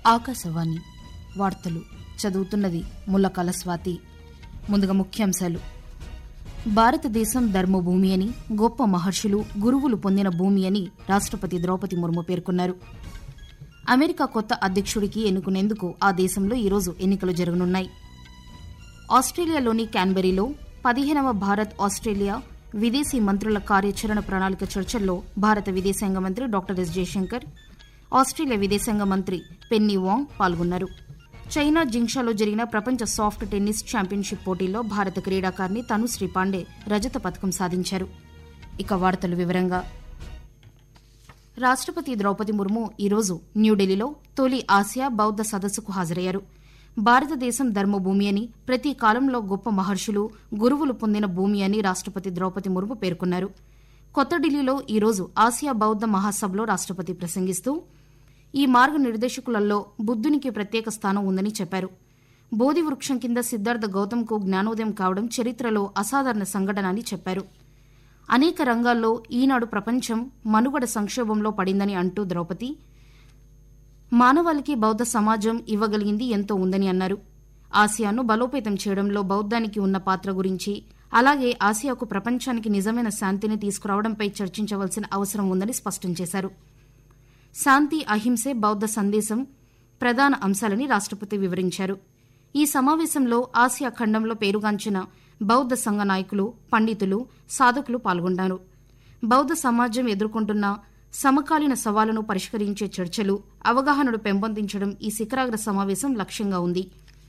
ఆకాశవాణి వార్తలు చదువుతున్నది ముల్లకాల స్వాతి ముందుగా ముఖ్యాంశాలు భారతదేశం ధర్మభూమి అని గొప్ప మహర్షులు గురువులు పొందిన భూమి అని రాష్టపతి ద్రౌపది ముర్ము పేర్కొన్నారు అమెరికా కొత్త అధ్యక్షుడికి ఎన్నుకునేందుకు ఆ దేశంలో ఈరోజు ఎన్నికలు జరగనున్నాయి ఆస్ట్రేలియాలోని క్యాన్బెరీలో పదిహేనవ భారత్ ఆస్ట్రేలియా విదేశీ మంత్రుల కార్యాచరణ ప్రణాళిక చర్చల్లో భారత విదేశాంగ మంత్రి డాక్టర్ ఎస్ జయశంకర్ ఆస్ట్రేలియా విదేశాంగ మంత్రి పెన్నీ వాంగ్ పాల్గొన్నారు చైనా జింగ్షాలో జరిగిన ప్రపంచ సాఫ్ట్ టెన్నిస్ ఛాంపియన్షిప్ పోటీల్లో భారత క్రీడాకారిణి తనుశ్రీ పాండే రజత పథకం సాధించారు ఇక వార్తలు వివరంగా రాష్టపతి ద్రౌపది ముర్ము ఈరోజు న్యూఢిల్లీలో తొలి ఆసియా బౌద్ధ సదస్సుకు హాజరయ్యారు భారతదేశం ధర్మభూమి అని ప్రతి కాలంలో గొప్ప మహర్షులు గురువులు పొందిన భూమి అని రాష్టపతి ద్రౌపది ముర్ము పేర్కొన్నారు కొత్త ఢిల్లీలో ఈరోజు ఆసియా బౌద్ధ మహాసభలో రాష్టపతి ప్రసంగిస్తూ ఈ మార్గనిర్దేశకులలో బుద్దునికి ప్రత్యేక స్థానం ఉందని చెప్పారు బోధి వృక్షం కింద సిద్ధార్థ గౌతమ్కు జ్ఞానోదయం కావడం చరిత్రలో అసాధారణ సంఘటన అని చెప్పారు అనేక రంగాల్లో ఈనాడు ప్రపంచం మనుగడ సంక్షోభంలో పడిందని అంటూ ద్రౌపది మానవాళికి బౌద్ధ సమాజం ఇవ్వగలిగింది ఎంతో ఉందని అన్నారు ఆసియాను బలోపేతం చేయడంలో బౌద్ధానికి ఉన్న పాత్ర గురించి అలాగే ఆసియాకు ప్రపంచానికి నిజమైన శాంతిని తీసుకురావడంపై చర్చించవలసిన అవసరం ఉందని స్పష్టం చేశారు శాంతి అహింసే బౌద్ధ సందేశం ప్రధాన అంశాలని రాష్టపతి వివరించారు ఈ సమావేశంలో ఆసియా ఖండంలో పేరుగాంచిన బౌద్ధ సంఘ నాయకులు పండితులు సాధకులు పాల్గొన్నారు బౌద్ధ సమాజం ఎదుర్కొంటున్న సమకాలీన సవాళ్లను పరిష్కరించే చర్చలు అవగాహనను పెంపొందించడం ఈ శిఖరాగ్ర సమావేశం లక్ష్యంగా ఉంది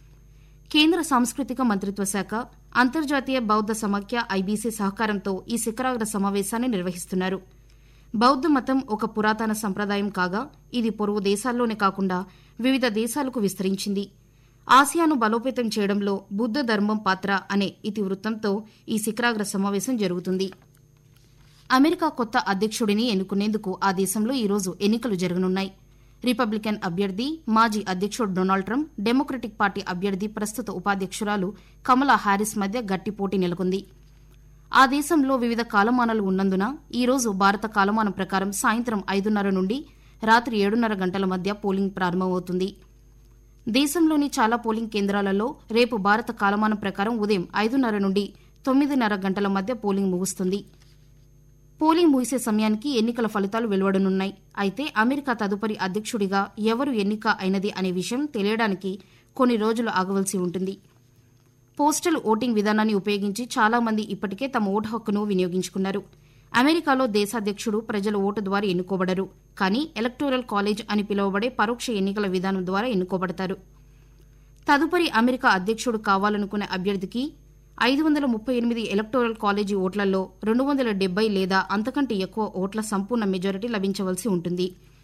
కేంద్ర సాంస్కృతిక మంత్రిత్వ శాఖ అంతర్జాతీయ బౌద్ధ సమాఖ్య ఐబీసీ సహకారంతో ఈ శిఖరాగ్ర సమావేశాన్ని నిర్వహిస్తున్నారు బౌద్ధ మతం ఒక పురాతన సంప్రదాయం కాగా ఇది పొరుగు దేశాల్లోనే కాకుండా వివిధ దేశాలకు విస్తరించింది ఆసియాను బలోపేతం చేయడంలో బుద్ధ ధర్మం పాత్ర అనే ఇతివృత్తంతో ఈ శిఖరాగ్ర సమావేశం జరుగుతుంది అమెరికా కొత్త అధ్యక్షుడిని ఎన్నుకునేందుకు ఆ దేశంలో ఈరోజు ఎన్నికలు జరగనున్నాయి రిపబ్లికన్ అభ్యర్థి మాజీ అధ్యక్షుడు డొనాల్డ్ ట్రంప్ డెమోక్రటిక్ పార్టీ అభ్యర్థి ప్రస్తుత ఉపాధ్యక్షురాలు కమలా హ్యారిస్ మధ్య గట్టి పోటీ నెలకొంది ఆ దేశంలో వివిధ కాలమానాలు ఉన్నందున ఈ రోజు భారత కాలమానం ప్రకారం సాయంత్రం ఐదున్నర నుండి రాత్రి ఏడున్నర గంటల మధ్య పోలింగ్ ప్రారంభమవుతుంది దేశంలోని చాలా పోలింగ్ కేంద్రాలలో రేపు భారత కాలమానం ప్రకారం ఉదయం ఐదున్నర నుండి తొమ్మిదిన్నర గంటల మధ్య పోలింగ్ ముగుస్తుంది పోలింగ్ ముగిసే సమయానికి ఎన్నికల ఫలితాలు వెలువడనున్నాయి అయితే అమెరికా తదుపరి అధ్యక్షుడిగా ఎవరు ఎన్నిక అయినది అనే విషయం తెలియడానికి కొన్ని రోజులు ఆగవలసి ఉంటుంది పోస్టల్ ఓటింగ్ విధానాన్ని ఉపయోగించి చాలా మంది ఇప్పటికే తమ ఓటు హక్కును వినియోగించుకున్నారు అమెరికాలో దేశాధ్యక్షుడు ప్రజల ఓటు ద్వారా ఎన్నుకోబడరు కానీ ఎలక్టోరల్ కాలేజ్ అని పిలువబడే పరోక్ష ఎన్నికల విధానం ద్వారా ఎన్నుకోబడతారు తదుపరి అమెరికా అధ్యక్షుడు కావాలనుకునే అభ్యర్థికి ఐదు వందల ముప్పై ఎనిమిది ఎలక్టోరల్ కాలేజీ ఓట్లలో రెండు వందల డెబ్బై లేదా అంతకంటే ఎక్కువ ఓట్ల సంపూర్ణ మెజారిటీ లభించవలసి ఉంటుంది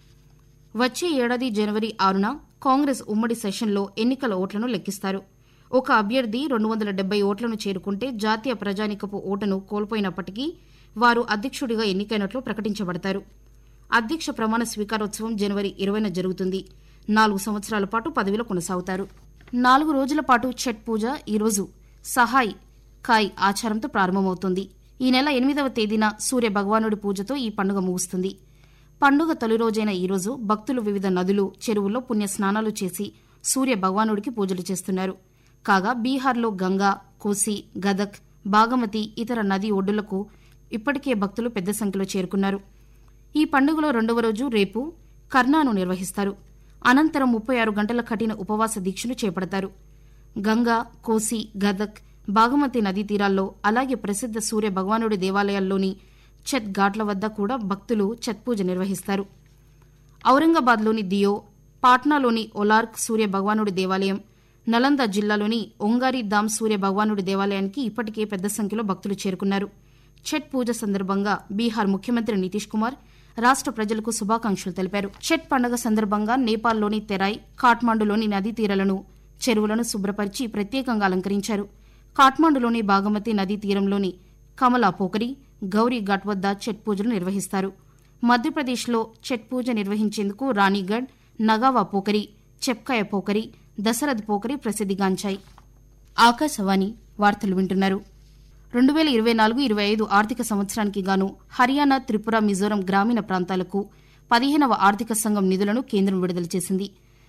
వచ్చే ఏడాది జనవరి ఆరున కాంగ్రెస్ ఉమ్మడి సెషన్లో ఎన్నికల ఓట్లను లెక్కిస్తారు ఒక అభ్యర్థి రెండు వందల డెబ్బై ఓట్లను చేరుకుంటే జాతీయ ప్రజానికపు ఓటును కోల్పోయినప్పటికీ వారు అధ్యక్షుడిగా ఎన్నికైనట్లు ప్రకటించబడతారు అధ్యక్ష ప్రమాణ స్వీకారోత్సవం జనవరి ఇరవైన జరుగుతుంది నాలుగు సంవత్సరాల పాటు పదవిలో కొనసాగుతారు నాలుగు రోజుల పాటు ఛట్ పూజ ఈరోజు సహాయ్ కాయ్ ఆచారంతో ప్రారంభమవుతుంది ఈ నెల ఎనిమిదవ తేదీన సూర్య భగవానుడి పూజతో ఈ పండుగ ముగుస్తుంది పండుగ తొలి రోజైన ఈరోజు భక్తులు వివిధ నదులు చెరువుల్లో పుణ్య స్నానాలు చేసి సూర్య భగవానుడికి పూజలు చేస్తున్నారు కాగా బీహార్లో గంగా కోసి గదక్ బాగమతి ఇతర నదీ ఒడ్డులకు ఇప్పటికే భక్తులు పెద్ద సంఖ్యలో చేరుకున్నారు ఈ పండుగలో రెండవ రోజు రేపు కర్నాను నిర్వహిస్తారు అనంతరం ముప్పై ఆరు గంటల కఠిన ఉపవాస దీక్షను చేపడతారు గంగా కోసి గదక్ బాగమతి నదీ తీరాల్లో అలాగే ప్రసిద్ధ సూర్య భగవానుడి దేవాలయాల్లోని ఛత్ ఘాట్ల వద్ద కూడా భక్తులు ఛత్ పూజ నిర్వహిస్తారు ఔరంగాబాద్లోని దియో పాట్నాలోని ఒలార్క్ సూర్య భగవానుడి దేవాలయం నలంద జిల్లాలోని ఒంగారి దామ్ సూర్య భగవానుడి దేవాలయానికి ఇప్పటికే పెద్ద సంఖ్యలో భక్తులు చేరుకున్నారు ఛట్ పూజ సందర్భంగా బీహార్ ముఖ్యమంత్రి నితీష్ కుమార్ రాష్ట ప్రజలకు శుభాకాంక్షలు తెలిపారు ఛట్ పండుగ సందర్భంగా నేపాల్లోని తెరాయ్ కాఠ్మాండులోని నదీ తీరాలను చెరువులను శుభ్రపరిచి ప్రత్యేకంగా అలంకరించారు కాఠ్మాండులోని బాగమతి నదీ తీరంలోని కమలా పోకరి గౌరీ ఘాట్ వద్ద ఛట్ పూజలు నిర్వహిస్తారు మధ్యప్రదేశ్లో ఛట్ పూజ నిర్వహించేందుకు రాణిగఢ్ నగావా పోకరి చెప్కాయ పోకరి దశరథ్ పోకరి ప్రసిద్దిగాంచాయి ఆకాశవాణి వార్తలు వింటున్నారు రెండు వేల ఇరవై నాలుగు ఇరవై ఐదు ఆర్థిక సంవత్సరానికి గాను హర్యానా త్రిపుర మిజోరం గ్రామీణ ప్రాంతాలకు పదిహేనవ ఆర్థిక సంఘం నిధులను కేంద్రం విడుదల చేసింది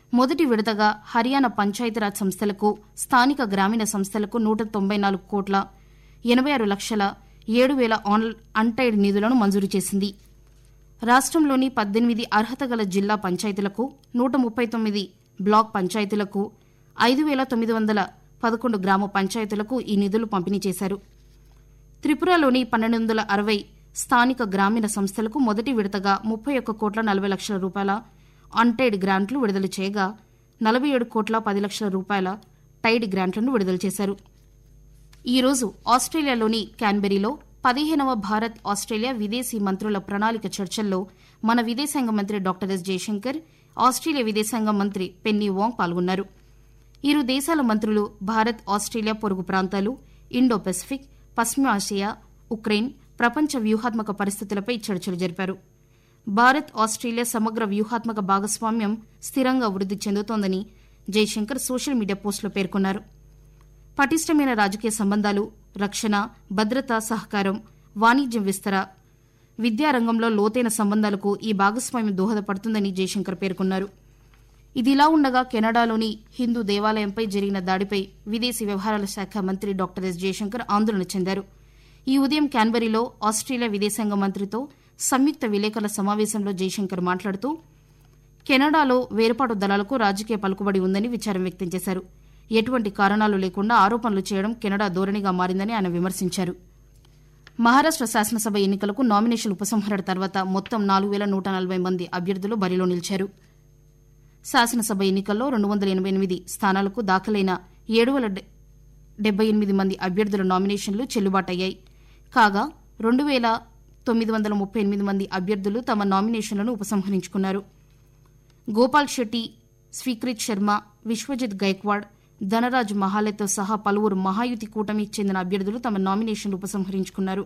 మొదటి విడతగా హర్యానా పంచాయతీరాజ్ సంస్థలకు స్థానిక గ్రామీణ సంస్థలకు నూట తొంభై నాలుగు కోట్ల ఎనభై ఆరు లక్షల ఏడు వేల ఆన్ అన్టైడ్ నిధులను మంజూరు చేసింది రాష్ట్రంలోని పద్దెనిమిది అర్హత గల జిల్లా పంచాయతీలకు నూట ముప్పై తొమ్మిది బ్లాక్ పంచాయతీలకు ఐదు వేల తొమ్మిది వందల పదకొండు గ్రామ పంచాయతీలకు ఈ నిధులు పంపిణీ చేశారు త్రిపురలోని పన్నెండు వందల అరవై స్థానిక గ్రామీణ సంస్థలకు మొదటి విడతగా ముప్పై ఒక్క కోట్ల నలభై లక్షల రూపాయల అన్టైడ్ గ్రాంట్లు విడుదల చేయగా నలభై ఏడు కోట్ల పది లక్షల రూపాయల టైడ్ గ్రాంట్లను విడుదల చేశారు ఈ రోజు ఆస్ట్రేలియాలోని క్యాన్బెరీలో పదిహేనవ భారత్ ఆస్ట్రేలియా విదేశీ మంత్రుల ప్రణాళిక చర్చల్లో మన విదేశాంగ మంత్రి డాక్టర్ ఎస్ జయశంకర్ ఆస్ట్రేలియా విదేశాంగ మంత్రి పెన్నీ వాంగ్ పాల్గొన్నారు ఇరు దేశాల మంత్రులు భారత్ ఆస్ట్రేలియా పొరుగు ప్రాంతాలు ఇండో పెసిఫిక్ పశ్చిమాసియా ఉక్రెయిన్ ప్రపంచ వ్యూహాత్మక పరిస్థితులపై చర్చలు జరిపారు భారత్ ఆస్ట్రేలియా సమగ్ర వ్యూహాత్మక భాగస్వామ్యం స్థిరంగా వృద్ధి చెందుతోందని జైశంకర్ సోషల్ మీడియా పోస్టులో పేర్కొన్నారు పటిష్టమైన రాజకీయ సంబంధాలు రక్షణ భద్రత సహకారం వాణిజ్యం విస్తర విద్యారంగంలో లోతైన సంబంధాలకు ఈ భాగస్వామ్యం దోహదపడుతుందని జైశంకర్ పేర్కొన్నారు ఇదిలా ఉండగా కెనడాలోని హిందూ దేవాలయంపై జరిగిన దాడిపై విదేశీ వ్యవహారాల శాఖ మంత్రి డాక్టర్ ఎస్ జయశంకర్ ఆందోళన చెందారు ఈ ఉదయం క్యాన్బరీలో ఆస్ట్రేలియా విదేశాంగ మంత్రితో సంయుక్త విలేకరుల సమావేశంలో జైశంకర్ మాట్లాడుతూ కెనడాలో వేర్పాటు దళాలకు రాజకీయ పలుకుబడి ఉందని విచారం వ్యక్తం చేశారు ఎటువంటి కారణాలు లేకుండా ఆరోపణలు చేయడం కెనడా ధోరణిగా మారిందని ఆయన విమర్శించారు మహారాష్ట శాసనసభ ఎన్నికలకు నామినేషన్ ఉపసంహరణ తర్వాత మొత్తం నాలుగు వేల నూట నలభై మంది అభ్యర్థులు బరిలో నిలిచారు శాసనసభ ఎన్నికల్లో రెండు వందల ఎనబై ఎనిమిది స్థానాలకు దాఖలైన ఏడు వేల డెబ్బై ఎనిమిది మంది అభ్యర్థుల నామినేషన్లు చెల్లుబాటయ్యాయి కాగా రెండు వేల తొమ్మిది వందల ముప్పై ఎనిమిది మంది అభ్యర్థులు తమ నామినేషన్లను ఉపసంహరించుకున్నారు గోపాల్ శెట్టి స్వీకృత్ శర్మ విశ్వజిత్ గైక్వాడ్ ధనరాజ్ మహాలేతో సహా పలువురు మహాయుతి కూటమికి చెందిన అభ్యర్థులు తమ నామినేషన్లు ఉపసంహరించుకున్నారు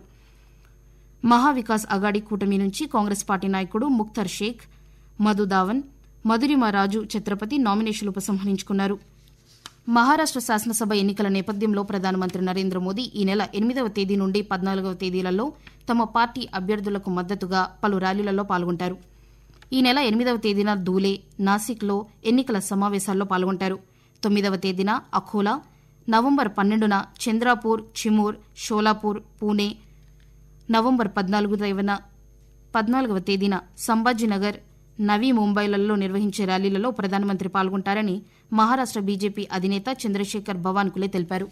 మహావికాస్ అగాడి కూటమి నుంచి కాంగ్రెస్ పార్టీ నాయకుడు ముఖ్తర్ షేక్ మధు దావన్ మధురిమ రాజు ఛత్రపతి నామినేషన్లు ఉపసంహరించుకున్నారు మహారాష్ట శాసనసభ ఎన్నికల నేపథ్యంలో ప్రధానమంత్రి నరేంద్ర మోదీ ఈ నెల ఎనిమిదవ తేదీ నుండి పద్నాలుగవ తేదీలలో తమ పార్టీ అభ్యర్థులకు మద్దతుగా పలు ర్యాలీలలో పాల్గొంటారు ఈ నెల ఎనిమిదవ తేదీన దూలే నాసిక్లో ఎన్నికల సమావేశాల్లో పాల్గొంటారు తొమ్మిదవ తేదీన అఖోలా నవంబర్ పన్నెండున చంద్రాపూర్ చిమూర్ షోలాపూర్ పూణే నవంబర్ పద్నాలుగున పద్నాలుగవ తేదీన సంభాజీనగర్ నవీ ముంబైలలో నిర్వహించే ర్యాలీలలో ప్రధానమంత్రి పాల్గొంటారని మహారాష్ట బీజేపీ అధినేత చంద్రశేఖర్ బవాన్కులే తెలిపారు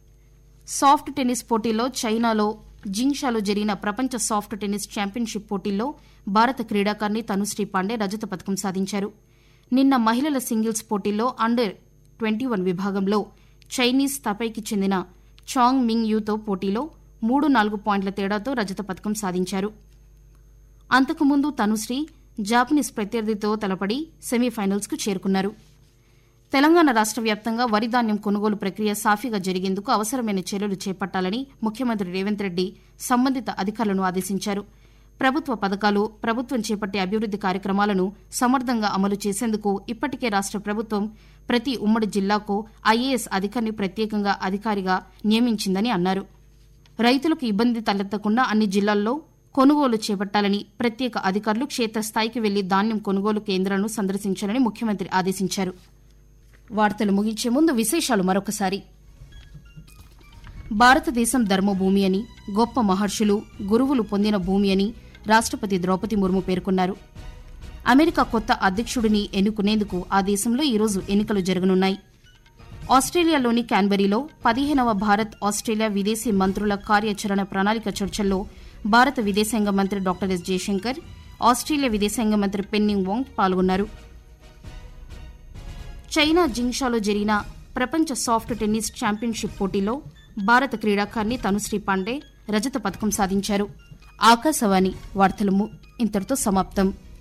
సాఫ్ట్ టెన్నిస్ పోటీల్లో చైనాలో జింగ్షాలో జరిగిన ప్రపంచ సాఫ్ట్ టెన్నిస్ ఛాంపియన్షిప్ పోటీల్లో భారత క్రీడాకారిణి తనుశ్రీ పాండే రజత పథకం సాధించారు నిన్న మహిళల సింగిల్స్ పోటీల్లో అండర్ ట్వంటీ వన్ విభాగంలో చైనీస్ తపైకి చెందిన చాంగ్ మింగ్ యూతో పోటీలో మూడు నాలుగు పాయింట్ల తేడాతో రజత పథకం సాధించారు అంతకుముందు తనుశ్రీ జాపనీస్ ప్రత్యర్థితో తలపడి సెమీఫైనల్స్కు చేరుకున్నారు తెలంగాణ రాష్ట వ్యాప్తంగా వరి ధాన్యం కొనుగోలు ప్రక్రియ సాఫీగా జరిగేందుకు అవసరమైన చర్యలు చేపట్టాలని ముఖ్యమంత్రి రేవంత్ రెడ్డి సంబంధిత అధికారులను ఆదేశించారు ప్రభుత్వ పథకాలు ప్రభుత్వం చేపట్టే అభివృద్ది కార్యక్రమాలను సమర్థంగా అమలు చేసేందుకు ఇప్పటికే రాష్ట ప్రభుత్వం ప్రతి ఉమ్మడి జిల్లాకు ఐఏఎస్ అధికారిని ప్రత్యేకంగా అధికారిగా నియమించిందని అన్నారు రైతులకు ఇబ్బంది తలెత్తకుండా అన్ని జిల్లాల్లో కొనుగోలు చేపట్టాలని ప్రత్యేక అధికారులు క్షేత్రస్థాయికి వెళ్లి ధాన్యం కొనుగోలు కేంద్రాలను సందర్శించాలని ముఖ్యమంత్రి ఆదేశించారు వార్తలు ముగించే ముందు విశేషాలు మరొకసారి భారతదేశం ధర్మభూమి అని గొప్ప మహర్షులు గురువులు పొందిన భూమి అని రాష్టపతి ద్రౌపది ముర్ము పేర్కొన్నారు అమెరికా కొత్త అధ్యక్షుడిని ఎన్నుకునేందుకు ఆ దేశంలో ఈరోజు ఎన్నికలు జరగనున్నాయి ఆస్ట్రేలియాలోని క్యాన్బరీలో పదిహేనవ భారత్ ఆస్ట్రేలియా విదేశీ మంత్రుల కార్యాచరణ ప్రణాళిక చర్చల్లో భారత విదేశాంగ మంత్రి డాక్టర్ ఎస్ జయశంకర్ ఆస్ట్రేలియా విదేశాంగ మంత్రి పెన్నింగ్ వాంగ్ పాల్గొన్నారు చైనా జింగ్షాలో జరిగిన ప్రపంచ సాఫ్ట్ టెన్నిస్ ఛాంపియన్షిప్ పోటీలో భారత క్రీడాకారిణి తనుశ్రీ పాండే రజత పథకం సాధించారు ఆకాశవాణి వార్తలు ము- ఇంతటితో సమాప్తం